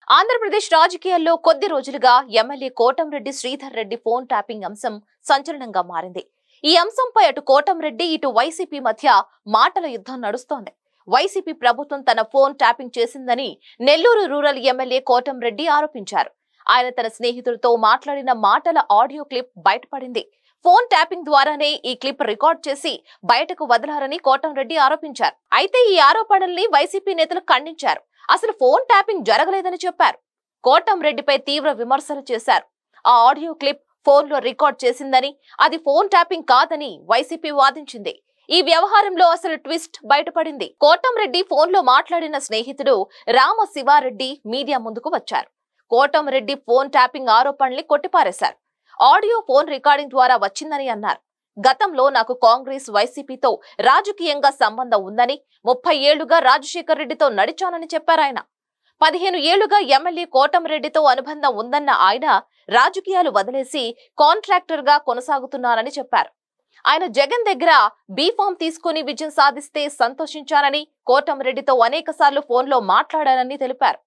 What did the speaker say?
ఆంధ్రప్రదేశ్ రాజకీయాల్లో కొద్ది రోజులుగా MLA Kotamreddy Sridhar Reddy phone tapping అంశం సంచలనంగా మారింది ఈ అంశంపై అటు కోటంరెడ్డి ఇటు వైసీపీ మధ్య మాటల యుద్ధం నడుస్తోంది వైసీపీ ప్రభుత్వం తన ఫోన్ ట్యాపింగ్ చేసిందని నెల్లూరు రూరల్ ఎమ్మెల్యే కోటంరెడ్డి ఆరోపించారు ఆయన తన స్నేహితుడితో మాట్లాడిన మాటల ఆడియో క్లిప్ బయటపడింది ఫోన్ ట్యాపింగ్ ద్వారానే ఈ క్లిప్ రికార్డ్ చేసి బయటకు వదలారని కోటంరెడ్డి ఆరోపించారు అయితే ఈ ఆరోపణల్ని వైసీపీ నేతలు ఖండించారు అసలు ఫోన్ ట్యాపింగ్ జరగలేదని చెప్పారు కోటంరెడ్డిపై తీవ్ర విమర్శలు చేశారు ఆ ఆడియో క్లిప్ ఫోన్ లో రికార్డ్ చేసిందని అది ఫోన్ ట్యాపింగ్ కాదని వైసీపీ వాదించింది ఈ వ్యవహారంలో అసలు ట్విస్ట్ బయటపడింది కోటంరెడ్డి ఫోన్ లో మాట్లాడిన స్నేహితుడు రామ శివారెడ్డి మీడియా ముందుకు వచ్చారు కోటంరెడ్డి ఫోన్ ట్యాపింగ్ ఆరోపణల్ని కొట్టిపారేశారు ఆడియో ఫోన్ రికార్డింగ్ ద్వారా వచ్చిందని అన్నారు గతంలో నాకు కాంగ్రెస్ వైసీపీతో రాజకీయంగా సంబంధం ఉందని ముప్పై ఏళ్లుగా రాజశేఖర్ రెడ్డితో నడిచానని చెప్పారాయన పదిహేను ఏళ్లుగా ఎమ్మెల్యే కోటంరెడ్డితో అనుబంధం ఉందన్న ఆయన రాజకీయాలు వదిలేసి కాంట్రాక్టర్ గా కొనసాగుతున్నారని చెప్పారు ఆయన జగన్ దగ్గర బీఫామ్ తీసుకుని విజయం సాధిస్తే సంతోషించానని కోటంరెడ్డితో అనేక సార్లు ఫోన్లో మాట్లాడానని తెలిపారు